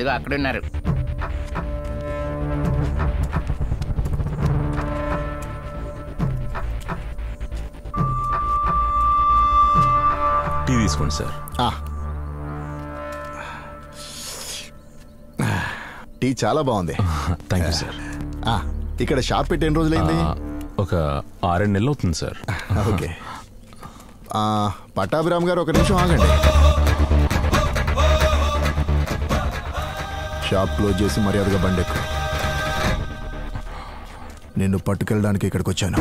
అదిగో అక్కడ ఉన్నారు టీ తీసుకోండి సార్ ఆ. టీ చాలా బాగుంది థ్యాంక్ యూ సార్ ఆ, ఇక్కడ షాప్ పెట్టి ఎన్ని రోజులైంది ఆ, ఒక ఆరేడు నెలలు అవుతుంది సార్ ఓకే ఆ, పట్టాభిరామ్ గారు ఒక నిమిషం ఆగండి షాప్ క్లోజ్ చేసి మర్యాదగా బండి ఎక్కు నిన్ను పట్టుకెళ్ళడానికి ఇక్కడికి వచ్చాను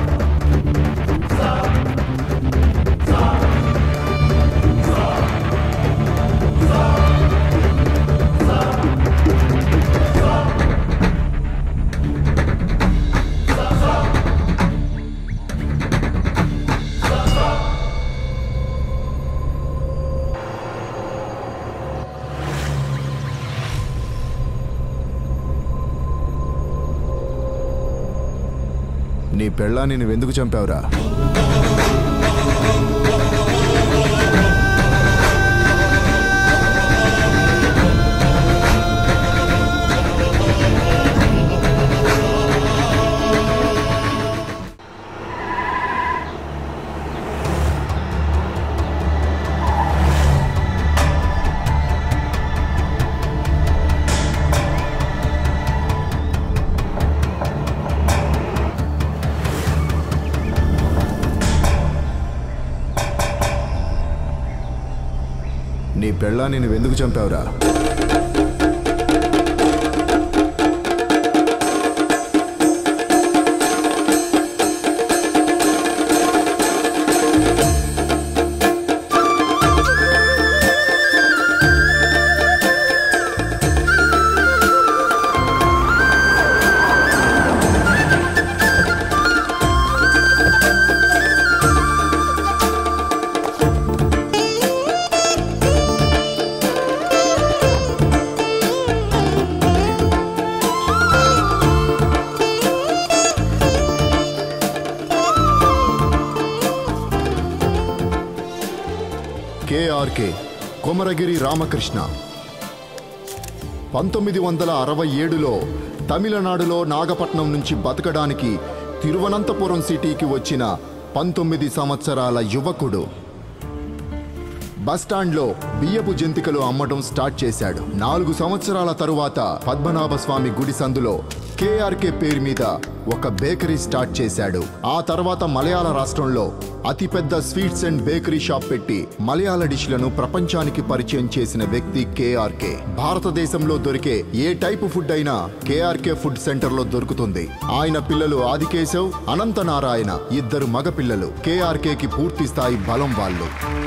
నీ పెళ్ళాన్ని నువ్వెందుకు చంపావురా నీ పెళ్ళాన్ని నువ్వెందుకు చంపావురా కేఆర్కే కొమరగిరి రామకృష్ణ పంతొమ్మిది వందల అరవై ఏడులో తమిళనాడులో నాగపట్నం నుంచి బతకడానికి తిరువనంతపురం సిటీకి వచ్చిన పంతొమ్మిది సంవత్సరాల యువకుడు బస్టాండ్లో బియ్యపు జంతికలు అమ్మడం స్టార్ట్ చేశాడు నాలుగు సంవత్సరాల తరువాత పద్మనాభ స్వామి గుడి సందులో కేఆర్కే పేరు మీద ఒక బేకరీ స్టార్ట్ చేశాడు ఆ తర్వాత మలయాళ రాష్ట్రంలో అతిపెద్ద స్వీట్స్ అండ్ బేకరీ షాప్ పెట్టి మలయాళ డిష్లను ప్రపంచానికి పరిచయం చేసిన వ్యక్తి కేఆర్కే భారతదేశంలో దొరికే ఏ టైపు ఫుడ్ అయినా కేఆర్కే ఫుడ్ సెంటర్ లో దొరుకుతుంది ఆయన పిల్లలు ఆదికేశవ్ అనంత నారాయణ ఇద్దరు మగ పిల్లలు కేఆర్కే కి పూర్తి స్థాయి బలం వాళ్ళు